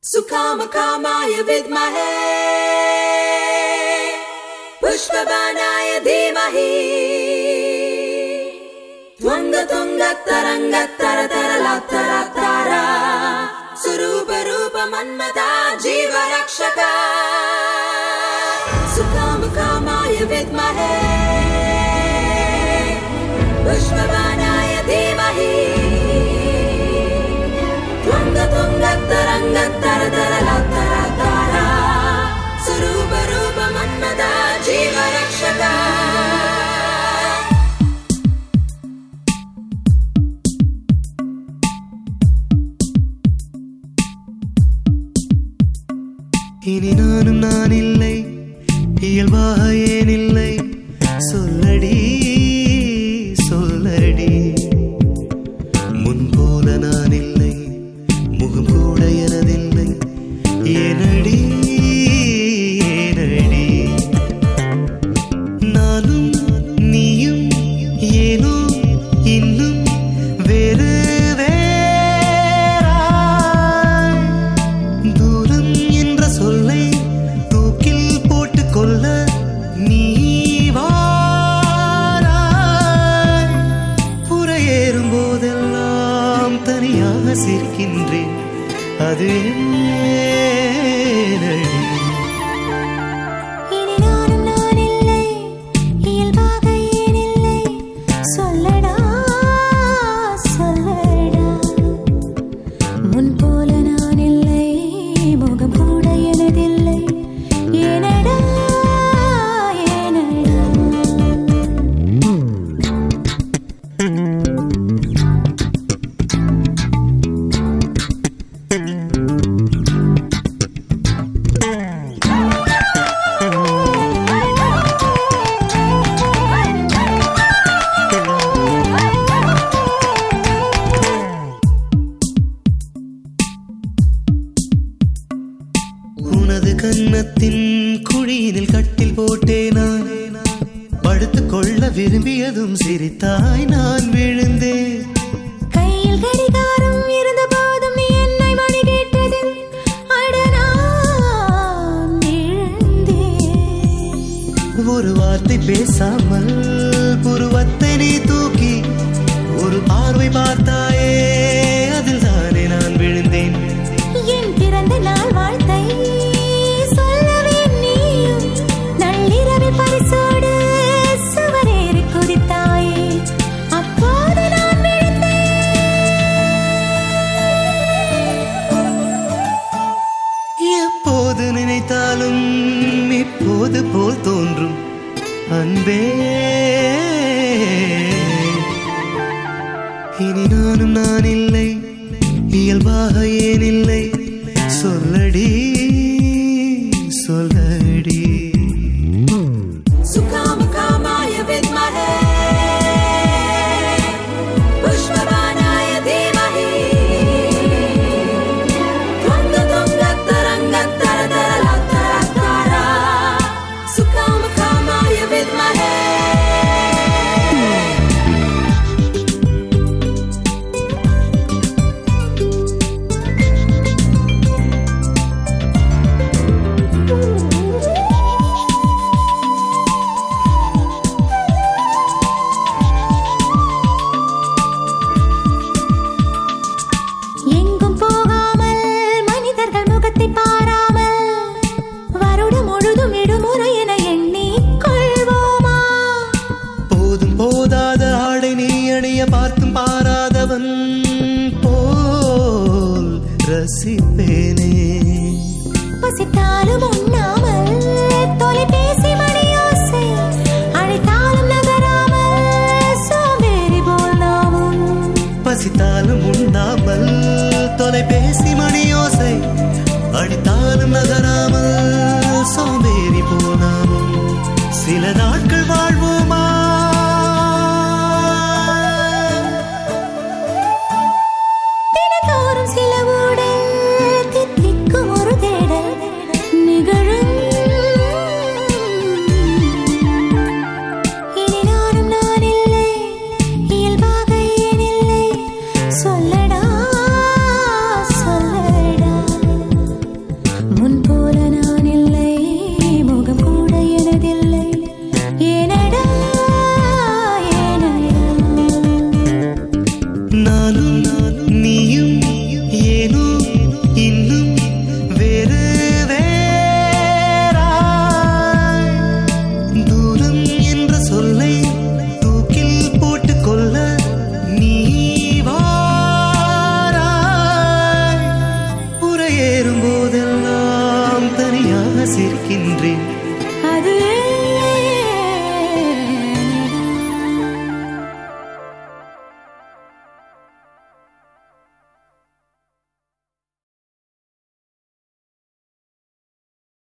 सुकामकामाय विद्महे पुष्पबाणाय धीमहि त्वङ्गतुङ्गतरङ्गतरतरलतरतारा स्वरूपरूपमन्मता जीवरक्षक सुकामकामाय विद्महे पुष्पबाणाय धीमहि त्वङ्गतुङ्गतरङ्गतरतरलतरतारा स्वरूपरूपमन्मदा जीवरक्षक இனி நானும் நான் இல்லை இயல்பாக ஏன் இல்லை சொல்லடி சொல்லடி முன்போல நான் இல்லை முகம் கூட எனதில்லை ஏனடி ஏனடி நானும் நீயும் ஏனோ இன்னும் வேறு வேறாய் தூரம் என்ற சொல்லை தூக்கில் போட்டுக் கொள்ள நீ வாராய் புறையேறும் போதெல்லாம் தனியாக சிரிக்கின்றேன் அது ஏனடி இனி நானும் நான் இல்லை இயல்பாக ஏன் இல்லை சொல்லடா சொல்லடா முன் போல நான் இல்லை முகம் கூட எனதில்லை ஏனடா ஏனடா உனது கன்னத்தின் குழியினில் கட்டில் போட்டே நான் படுத்துக் கொள்ள விரும்பியதும் சிரித்தாய் நான் விழுந்தேன் கையில் கடிகாரம் இருந்த போதும் நீ என்னை மணி கேட்டதில் அட நான் எழுந்தேன் ஒரு வார்த்தை பேசாமல் புருவத்தை நீ தூக்கி ஒரு பார்வை பார்த்தாயே அதில் தானே நான் விழுந்தேன் என் பிறந்த நாள் வாழ்த்தை சொல்லவே நீயும் நள்ளிரவில் பரிசோடு சுவரேறி குதித்தாயே அப்போது நான் எப்போது நினைத்தாலும் இப்போது போல் தோன்றும் அன்பே இனி நானும் நான் இல்லை இயல்பாக ஏன் இல்லை சொல்லடி சொல்லடி सुकामकामाय विद्महे पुष्पबाणाय धीमहि त्वङ्गतुङ्गतरङ्गतरतरलतरतारा सुकामकामाय विद्महे எங்கும் போகாமல் மனிதர்கள் முகத்தை பாராமல் வருடம் முழுதும் விடுமுறை என எண்ணி கொள்வோமா போதும் போதாத ஆடை நீ அணிய பார்த்தும் பாராதவன் போல் ரசிப்பேனே பசித்தாலும் உண்ணாமல் தொலைபேசி மணியோசை அழைத்தாலும் நகராமல் சோம்பேறி போல் நாமும் பசித்தாலும் உண்ணாமல் தொலைபேசி மணியோசை அடித்தாலும் நகராமல் சோம்பேறி போனாலும் சில நாட்கள் வாழ்வோமா தினந்தோறும் சில ஊடல் தித்திக்கும் ஒரு தேடல் நிகழும் நானும்